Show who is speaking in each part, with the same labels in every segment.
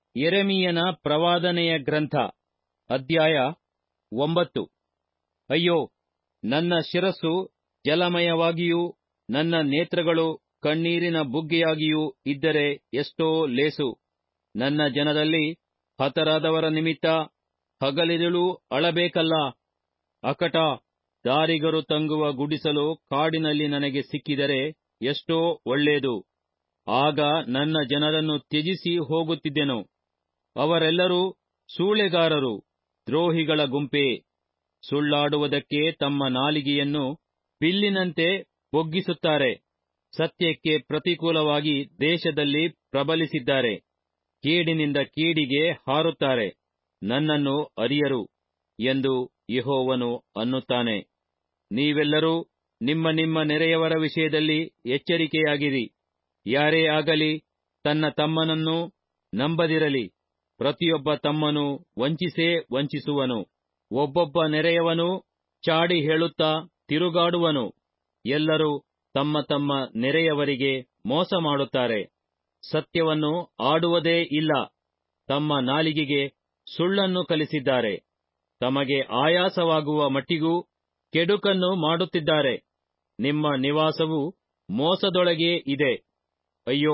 Speaker 1: ಯೆರೆಮೀಯನ ಪ್ರವಾದನೆಯ ಗ್ರಂಥ ಅಧ್ಯಾಯ ಒಂಬತ್ತು ಅಯ್ಯೋ ನನ್ನ ಶಿರಸ್ಸು ಜಲಮಯವಾಗಿಯೂ ನನ್ನ ನೇತ್ರಗಳು ಕಣ್ಣೀರಿನ ಬುಗ್ಗೆಯಾಗಿಯೂ ಇದ್ದರೆ ಎಷ್ಟೋ ಲೇಸು ನನ್ನ ಜನರಲ್ಲಿ ಹತರಾದವರ ನಿಮಿತ್ತ ಹಗಲಿರುಳೂ ಅಳಬೇಕಲ್ಲ ಅಕಟ ದಾರಿಗರು ತಂಗುವ ಗುಡಿಸಲು ಕಾಡಿನಲ್ಲಿ ನನಗೆ ಸಿಕ್ಕಿದರೆ ಎಷ್ಟೋ ಒಳ್ಳೇದು ಆಗ ನನ್ನ ಜನರನ್ನು ತ್ಯಜಿಸಿ ಹೋಗುತ್ತಿದ್ದೆನು ಅವರೆಲ್ಲರೂ ಸೂಳೆಗಾರರು ದ್ರೋಹಿಗಳ ಗುಂಪೇ ಸುಳ್ಳಾಡುವುದಕ್ಕೆ ತಮ್ಮ ನಾಲಿಗೆಯನ್ನು ಬಿಲ್ಲಿನಂತೆ ಬೊಗ್ಗಿಸುತ್ತಾರೆ ಸತ್ಯಕ್ಕೆ ಪ್ರತಿಕೂಲವಾಗಿ ದೇಶದಲ್ಲಿ ಪ್ರಬಲಿಸಿದ್ದಾರೆ ಕೇಡಿನಿಂದ ಕೇಡಿಗೆ ಹಾರುತ್ತಾರೆ ನನ್ನನ್ನು ಅರಿಯರು ಎಂದು ಯೆಹೋವನು ಅನ್ನುತ್ತಾನೆ ನೀವೆಲ್ಲರೂ ನಿಮ್ಮ ನಿಮ್ಮ ನೆರೆಯವರ ವಿಷಯದಲ್ಲಿ ಎಚ್ಚರಿಕೆಯಾಗಿರಿ ಯಾರೇ ಆಗಲಿ ತನ್ನ ತಮ್ಮನನ್ನು ನಂಬದಿರಲಿ ಪ್ರತಿಯೊಬ್ಬ ತಮ್ಮನು ವಂಚಿಸೇ ವಂಚಿಸುವನು ಒಬ್ಬೊಬ್ಬ ನೆರೆಯವನೂ ಚಾಡಿ ಹೇಳುತ್ತಾ ತಿರುಗಾಡುವನು ಎಲ್ಲರೂ ತಮ್ಮ ತಮ್ಮ ನೆರೆಯವರಿಗೆ ಮೋಸ ಮಾಡುತ್ತಾರೆ ಸತ್ಯವನ್ನು ಆಡುವುದೇ ಇಲ್ಲ ತಮ್ಮ ನಾಲಿಗೆಗೆ ಸುಳ್ಳನ್ನು ಕಲಿಸಿದ್ದಾರೆ ತಮಗೆ ಆಯಾಸವಾಗುವ ಮಟ್ಟಿಗೂ ಕೆಡುಕನ್ನು ಮಾಡುತ್ತಿದ್ದಾರೆ ನಿಮ್ಮ ನಿವಾಸವು ಮೋಸದೊಳಗೇ ಇದೆ ಅಯ್ಯೋ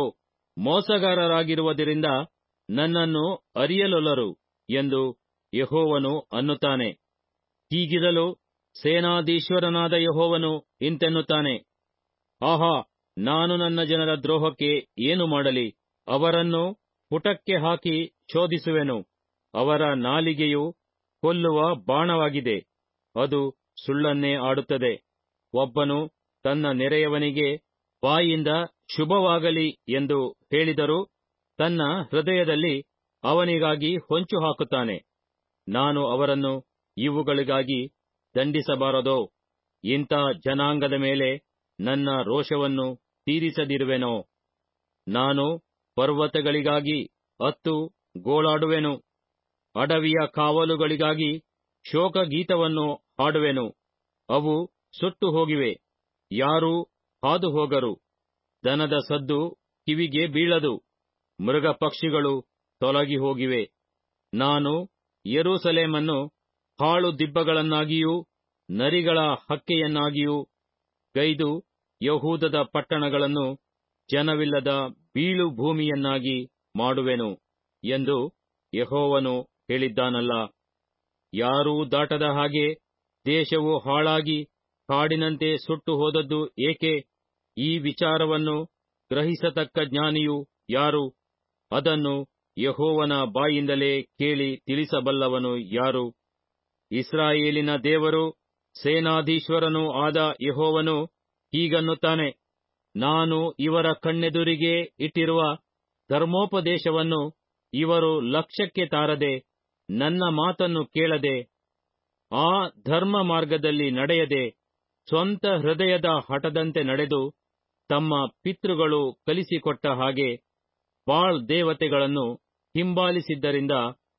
Speaker 1: ಮೋಸಗಾರರಾಗಿರುವುದರಿಂದ ನನ್ನನ್ನು ಅರಿಯಲೊಲ್ಲರು ಎಂದು ಯೆಹೋವನು ಅನ್ನುತ್ತಾನೆ ಹೀಗಿರಲು ಸೇನಾಧೀಶ್ವರನಾದ ಯೆಹೋವನು ಇಂತೆನ್ನುತ್ತಾನೆ ಆಹಾ ನಾನು ನನ್ನ ಜನರ ದ್ರೋಹಕ್ಕೆ ಏನು ಮಾಡಲಿ ಅವರನ್ನು ಪುಟಕ್ಕೆ ಹಾಕಿ ಶೋಧಿಸುವೆನು ಅವರ ನಾಲಿಗೆಯು ಕೊಲ್ಲುವ ಬಾಣವಾಗಿದೆ ಅದು ಸುಳ್ಳನ್ನೇ ಆಡುತ್ತದೆ ಒಬ್ಬನು ತನ್ನ ನೆರೆಯವನಿಗೆ ಬಾಯಿಂದ ಶುಭವಾಗಲಿ ಎಂದು ಹೇಳಿದರೂ ತನ್ನ ಹೃದಯದಲ್ಲಿ ಅವನಿಗಾಗಿ ಹೊಂಚು ಹಾಕುತ್ತಾನೆ ನಾನು ಅವರನ್ನು ಇವುಗಳಿಗಾಗಿ ದಂಡಿಸಬಾರದೋ ಇಂಥ ಜನಾಂಗದ ಮೇಲೆ ನನ್ನ ರೋಷವನ್ನು ತೀರಿಸದಿರುವೆನೋ ನಾನು ಪರ್ವತಗಳಿಗಾಗಿ ಅತ್ತು ಗೋಳಾಡುವೆನು ಅಡವಿಯ ಕಾವಲುಗಳಿಗಾಗಿ ಶೋಕಗೀತವನ್ನು ಹಾಡುವೆನು ಅವು ಸುಟ್ಟು ಹೋಗಿವೆ ಯಾರೂ ಹಾದು ಹೋಗರು ದನದ ಸದ್ದು ಕಿವಿಗೆ ಬೀಳದು ಮೃಗ ಪಕ್ಷಿಗಳು ತೊಲಗಿ ಹೋಗಿವೆ ನಾನು ಯೆರೂಸಲೇಮನ್ನು ಹಾಳು ದಿಬ್ಬಗಳನ್ನಾಗಿಯೂ ನರಿಗಳ ಹಕ್ಕೆಯನ್ನಾಗಿಯೂ ಗೈದು ಯಹೂದದ ಪಟ್ಟಣಗಳನ್ನು ಜನವಿಲ್ಲದ ಬೀಳು ಭೂಮಿಯನ್ನಾಗಿ ಮಾಡುವೆನು ಎಂದು ಯೆಹೋವನು ಹೇಳಿದ್ದಾನಲ್ಲ ಯಾರೂ ದಾಟದ ಹಾಗೆ ದೇಶವು ಹಾಳಾಗಿ ಕಾಡಿನಂತೆ ಸುಟ್ಟು ಹೋದದ್ದು ಏಕೆ ಈ ವಿಚಾರವನ್ನು ಗ್ರಹಿಸತಕ್ಕ ಜ್ಞಾನಿಯು ಯಾರು ಅದನ್ನು ಯೆಹೋವನ ಬಾಯಿಂದಲೇ ಕೇಳಿ ತಿಳಿಸಬಲ್ಲವನು ಯಾರು ಇಸ್ರಾಯೇಲಿನ ದೇವರು ಸೇನಾಧೀಶ್ವರನೂ ಆದ ಯೆಹೋವನು ಹೀಗನ್ನುತ್ತಾನೆ ನಾನು ಇವರ ಕಣ್ಣೆದುರಿಗೆ ಇಟ್ಟಿರುವ ಧರ್ಮೋಪದೇಶವನ್ನು ಇವರು ಲಕ್ಷ್ಯಕ್ಕೆ ತಾರದೆ ನನ್ನ ಮಾತನ್ನು ಕೇಳದೆ ಆ ಧರ್ಮ ಮಾರ್ಗದಲ್ಲಿ ನಡೆಯದೆ ಸ್ವಂತ ಹೃದಯದ ಹಠದಂತೆ ನಡೆದು ತಮ್ಮ ಪಿತೃಗಳು ಕಲಿಸಿಕೊಟ್ಟ ಹಾಗೆ ಬಾಳ್ ದೇವತೆಗಳನ್ನು ಹಿಂಬಾಲಿಸಿದ್ದರಿಂದ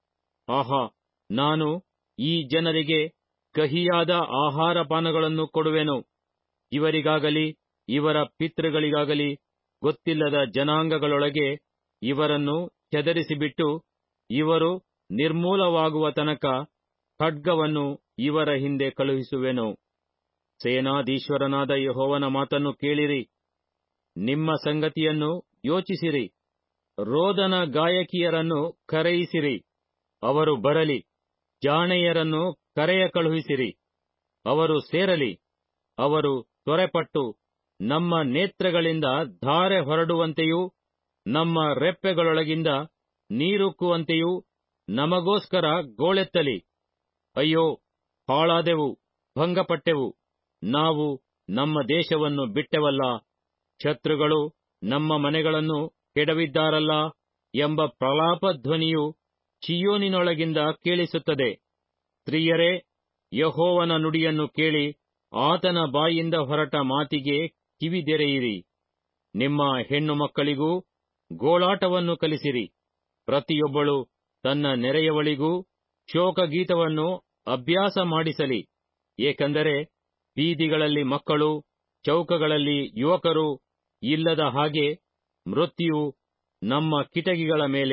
Speaker 1: ಆಹಾ ನಾನು ಈ ಜನರಿಗೆ ಕಹಿಯಾದ ಆಹಾರ ಪಾನಗಳನ್ನು ಕೊಡುವೆನು ಇವರಿಗಾಗಲಿ ಇವರ ಪಿತೃಗಳಿಗಾಗಲಿ ಗೊತ್ತಿಲ್ಲದ ಜನಾಂಗಗಳೊಳಗೆ ಇವರನ್ನು ಚದರಿಸಿಬಿಟ್ಟು ಇವರು ನಿರ್ಮೂಲವಾಗುವ ತನಕ ಖಡ್ಗವನ್ನು ಇವರ ಹಿಂದೆ ಕಳುಹಿಸುವೆನು ಸೇನಾಧೀಶ್ವರನಾದ ಯೆಹೋವನ ಮಾತನ್ನು ಕೇಳಿರಿ ನಿಮ್ಮ ಸಂಗತಿಯನ್ನು ಯೋಚಿಸಿರಿ ರೋದನ ಗಾಯಕಿಯರನ್ನು ಕರೆಯಿಸಿರಿ ಅವರು ಬರಲಿ ಜಾಣೆಯರನ್ನು ಕರೆಯ ಕಳುಹಿಸಿರಿ ಅವರು ಸೇರಲಿ ಅವರು ತ್ವರೆಪಟ್ಟು ನಮ್ಮ ನೇತ್ರಗಳಿಂದ ಧಾರೆ ಹೊರಡುವಂತೆಯೂ ನಮ್ಮ ರೆಪ್ಪೆಗಳೊಳಗಿಂದ ನೀರುಕ್ಕುವಂತೆಯೂ ನಮಗೋಸ್ಕರ ಗೋಳೆತ್ತಲಿ ಅಯ್ಯೋ ಹಾಳಾದೆವು ಭಂಗಪಟ್ಟೆವು ನಾವು ನಮ್ಮ ದೇಶವನ್ನು ಬಿಟ್ಟೆವಲ್ಲ ಶತ್ರುಗಳು ನಮ್ಮ ಮನೆಗಳನ್ನು ಕೆಡವಿದ್ದಾರಲ್ಲ ಎಂಬ ಪ್ರಲಾಪ ಧ್ವನಿಯು ಚಿಯೋನಿನೊಳಗಿಂದ ಕೇಳಿಸುತ್ತದೆ ಸ್ತ್ರೀಯರೇ ಯಹೋವನ ನುಡಿಯನ್ನು ಕೇಳಿ ಆತನ ಬಾಯಿಂದ ಹೊರಟ ಮಾತಿಗೆ ಕಿವಿದೆರೆಯಿರಿ ನಿಮ್ಮ ಹೆಣ್ಣು ಮಕ್ಕಳಿಗೂ ಗೋಳಾಟವನ್ನು ಕಲಿಸಿರಿ ಪ್ರತಿಯೊಬ್ಬಳು ತನ್ನ ನೆರೆಯವಳಿಗೂ ಶೋಕಗೀತವನ್ನು ಅಭ್ಯಾಸ ಮಾಡಿಸಲಿ ಏಕೆಂದರೆ ಬೀದಿಗಳಲ್ಲಿ ಮಕ್ಕಳು ಚೌಕಗಳಲ್ಲಿ ಯುವಕರು ಇಲ್ಲದ ಹಾಗೆ ಮೃತ್ಯುವು ನಮ್ಮ ಕಿಟಕಿಗಳ ಮೇಲೆ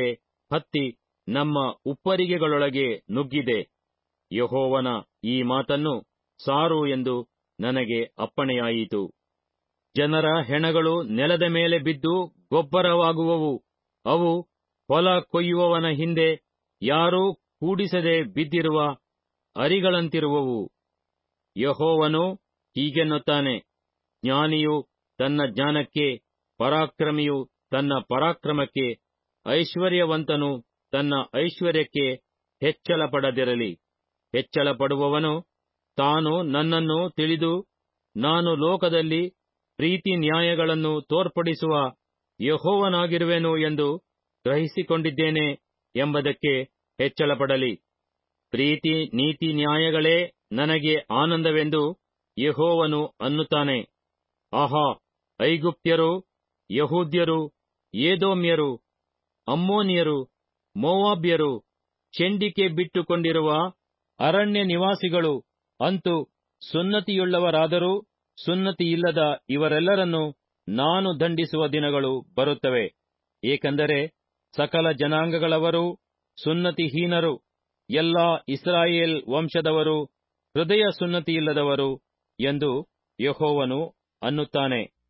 Speaker 1: ಹತ್ತಿ ನಮ್ಮ ಉಪ್ಪರಿಗೆಗಳೊಳಗೆ ನುಗ್ಗಿದೆ ಯಹೋವನ ಈ ಮಾತನ್ನು ಸಾರು ಎಂದು ನನಗೆ ಅಪ್ಪಣೆಯಾಯಿತು ಜನರ ಹೆಣಗಳು ನೆಲದ ಮೇಲೆ ಬಿದ್ದು ಗೊಬ್ಬರವಾಗುವವು ಅವು ಹೊಲ ಕೊಯ್ಯುವವನ ಹಿಂದೆ ಯಾರೂ ಕೂಡಿಸದೆ ಬಿದ್ದಿರುವ ಅರಿಗಳಂತಿರುವವು ಯಹೋವನು ಹೀಗೆನ್ನುತ್ತಾನೆ ಜ್ಞಾನಿಯು ತನ್ನ ಜ್ಞಾನಕ್ಕೆ ಪರಾಕ್ರಮಿಯು ತನ್ನ ಪರಾಕ್ರಮಕ್ಕೆ ಐಶ್ವರ್ಯವಂತನು ತನ್ನ ಐಶ್ವರ್ಯಕ್ಕೆ ಹೆಚ್ಚಳಪಡದಿರಲಿ ಹೆಚ್ಚಳಪಡುವವನು ತಾನು ನನ್ನನ್ನು ತಿಳಿದು ನಾನು ಲೋಕದಲ್ಲಿ ಪ್ರೀತಿ ನ್ಯಾಯಗಳನ್ನು ತೋರ್ಪಡಿಸುವ ಯಹೋವನಾಗಿರುವೆನು ಎಂದು ಗ್ರಹಿಸಿಕೊಂಡಿದ್ದೇನೆ ಎಂಬುದಕ್ಕೆ ಹೆಚ್ಚಳಪಡಲಿ ಪ್ರೀತಿ ನೀತಿ ನ್ಯಾಯಗಳೇ ನನಗೆ ಆನಂದವೆಂದು ಯಹೋವನು ಅನ್ನುತ್ತಾನೆ ಆಹಾ ಐಗುಪ್ತ್ಯರು ಯಹೂದ್ಯರು ಏದೋಮ್ಯರು ಅಮ್ಮೋನಿಯರು ಮೋವಾಬ್ಯರು ಚೆಂಡಿಕೆ ಬಿಟ್ಟುಕೊಂಡಿರುವ ಅರಣ್ಯ ನಿವಾಸಿಗಳು ಅಂತೂ ಸುನ್ನತಿಯುಳ್ಳವರಾದರೂ ಸುನ್ನತಿಯಿಲ್ಲದ ಇವರೆಲ್ಲರನ್ನು ನಾನು ದಂಡಿಸುವ ದಿನಗಳು ಬರುತ್ತವೆ ಏಕೆಂದರೆ ಸಕಲ ಜನಾಂಗಗಳವರೂ ಸುನ್ನತಿಹೀನರು ಎಲ್ಲಾ ಇಸ್ರಾಯೇಲ್ ವಂಶದವರು ಹೃದಯ ಸುನ್ನತಿಯಿಲ್ಲದವರು ಎಂದು ಯಹೋವನು ಅನ್ನುತ್ತಾನೆ